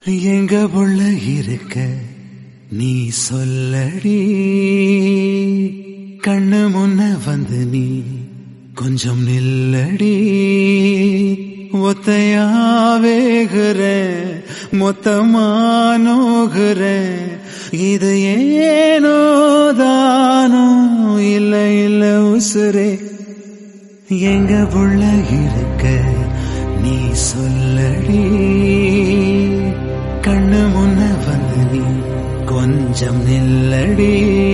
எங்க புள்ள இருக்க நீ சொல்லடி கண்ணு முன்ன வந்து நீ கொஞ்சம் நில்லடி ஒத்தையாவேகிற மொத்தமானோகிற இது ஏனோ தானோ இல்ல இல்ல உசுரே எங்க புள்ள இருக்க நீ சொல்லடி கண்ணு முன்ன வந்து நீ கொஞ்சம் நில்லடி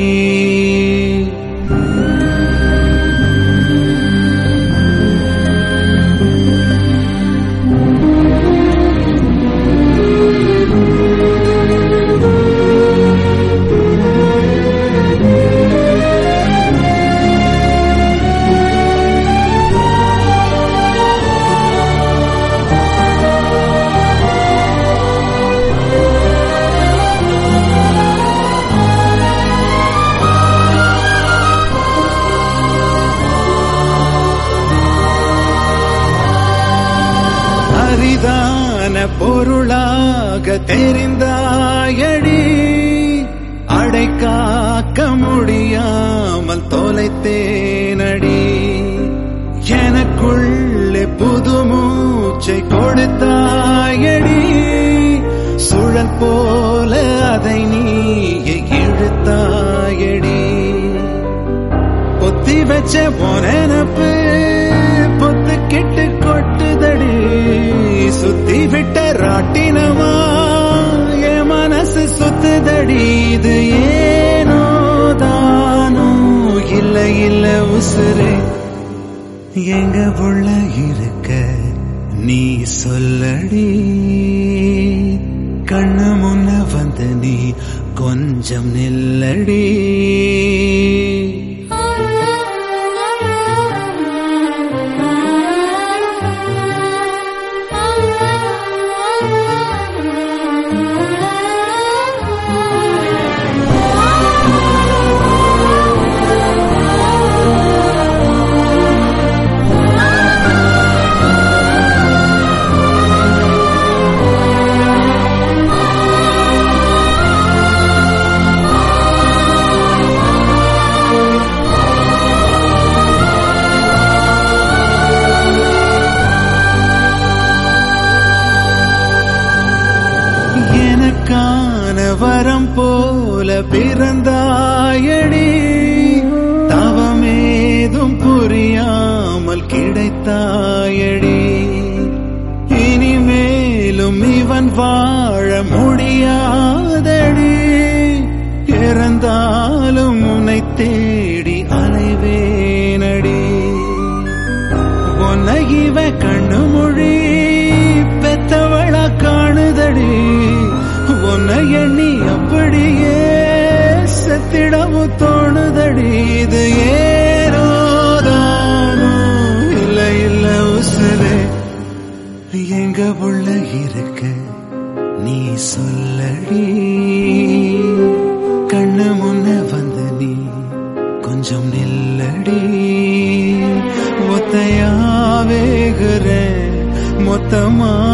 அரிதான பொருளாக தெரிந்தாயடி அடை காக்க முடியாமல் தொலைத்தேனடி எனக்குள்ளே புது மூச்சை கொடுத்தாயடி சுழல் போல அதை நீ இழுத்தாயடி பொத்தி வச்ச போனப்பு பொத்து கிட்டு கொட்டுதடி சுத்தி விட்ட ராட்டினமா என் மனசு சுத்துதடி இது ஏனோ தானோ இல்ல இல்ல உசுரே எங்க புள்ள இருக்க நீ சொல்லடி கண்ணு முன்ன வந்து நீ கொஞ்சம் நில்லடி எனக்கான வரம் போல பிறந்தாயடி தவமேதும் புரியாமல் கிடைத்தாயடி இனிமேலும் இவன் வாழ முடியாதடி இறந்தாலும் உன்னை தேடி அலைவேனடி உன்னை இவ கண்ணு மொழி பெத்தவளா காணுதடி உன்னை எண்ணி அப்படியே செத்திடவும் தோணுதடி இது ஏனோதானோ இல்ல இல்ல உசுரே எங்க புள்ள இருக்க நீ சொல்லடி கண்ணு முன்ன வந்து நீ கொஞ்சம் நில்லடி ஒத்தையாவேகிற மொத்தமா